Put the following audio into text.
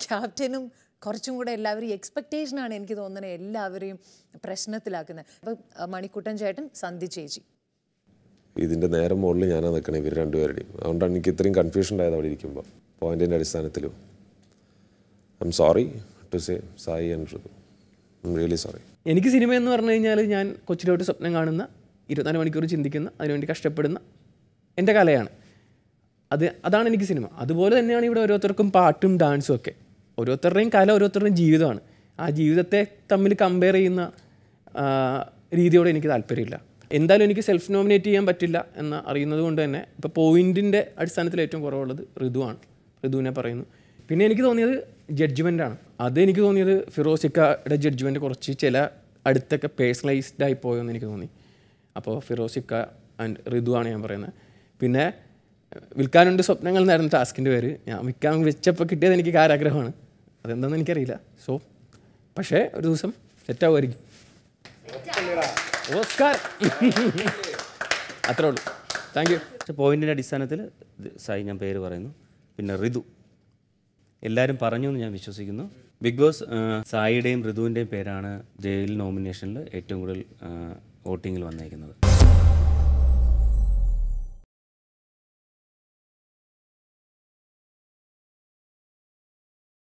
ക്യാപ്റ്റനും കുറച്ചും കൂടെ എല്ലാവരും എക്സ്പെക്റ്റേഷനാണ് എനിക്ക് തോന്നുന്നത് എല്ലാവരെയും പ്രശ്നത്തിലാക്കുന്നത് അപ്പം അഹ് മണിക്കുട്ടൻ ചേട്ടൻ സന്ധി ചേച്ചി ഇതിൻ്റെ നേരെ മുകളിൽ ഞാനാണ് നിൽക്കണേ ഇവർ രണ്ടുപേരുടെയും അതുകൊണ്ടാണ് എനിക്ക് ഇത്രയും കൺഫ്യൂഷൻ ആയത് അവിടെ ഇരിക്കുമ്പോൾ പോയിന്റിൻ്റെ അടിസ്ഥാനത്തിലും I'm sorry to say Sai and Ritu I'm really sorry എനിക്ക് സിനിമ എന്ന് പറഞ്ഞു കഴിഞ്ഞാൽ ഞാൻ കൊച്ചിലോട്ട് സ്വപ്നം കാണുന്ന ഇരുപത്തിനാല് മണിക്കൂർ ചിന്തിക്കുന്ന അതിനുവേണ്ടി കഷ്ടപ്പെടുന്ന എൻ്റെ കലയാണ് അത് അതാണ് എനിക്ക് സിനിമ അതുപോലെ തന്നെയാണ് ഇവിടെ ഓരോരുത്തർക്കും പാട്ടും ഡാൻസും ഒക്കെ ഓരോരുത്തരുടെയും കല ഓരോരുത്തരുടെയും ജീവിതമാണ് ആ ജീവിതത്തെ തമ്മിൽ കമ്പയർ ചെയ്യുന്ന ആ, രീതിയോട് എനിക്ക് താല്പര്യമില്ല എന്തായാലും എനിക്ക് സെൽഫ് നോമിനേറ്റ് ചെയ്യാൻ പറ്റില്ല എന്ന് അറിയുന്നത് കൊണ്ട് തന്നെ ഇപ്പോൾ പോയിന്റിൻ്റെ അടിസ്ഥാനത്തിൽ ഏറ്റവും കുറവുള്ളത് ഋതുവാണ് ഋതുവിനെ പറയുന്നു പിന്നെ എനിക്ക് തോന്നിയത് ജഡ്ജ്മെൻ്റാണ് അത് എനിക്ക് തോന്നിയത് ഫിറോസിക്കയുടെ ജഡ്ജ്മെൻറ്റ് കുറച്ച് ചില അടുത്തൊക്കെ പേഴ്സണലൈസ്ഡ് ആയി പോയെന്ന് എനിക്ക് തോന്നി അപ്പോൾ ഫിറോസിക്ക ആൻഡ് ഋതുവാണ് ഞാൻ പറയുന്നത് പിന്നെ വിൽക്കാനുണ്ട് സ്വപ്നങ്ങൾ എന്നായിരുന്നു ടാസ്കിൻ്റെ പേര് ഞാൻ വിൽക്കാൻ വെച്ചപ്പോൾ കിട്ടിയത് എനിക്ക് കാരാഗ്രഹമാണ് അതെന്താണെന്ന് എനിക്കറിയില്ല സോ പക്ഷേ ഒരു ദിവസം സെറ്റാവുമായിരിക്കും ഓസ്കാർ അത്രേ ഉള്ളൂ താങ്ക് യു പക്ഷെ പോയിന്റിൻ്റെ അടിസ്ഥാനത്തിൽ ഇത് സായി ഞാൻ പേര് പറയുന്നു പിന്നെ ഋതു എല്ലാവരും പറഞ്ഞു എന്ന് ഞാൻ വിശ്വസിക്കുന്നു ബിഗ് ബോസ് ആ, സായിയുടെയും ഋതുവിൻ്റെയും പേരാണ് ജയിൽ നോമിനേഷനിൽ ഏറ്റവും കൂടുതൽ വോട്ടിങ്ങിൽ വന്നേക്കുന്നത്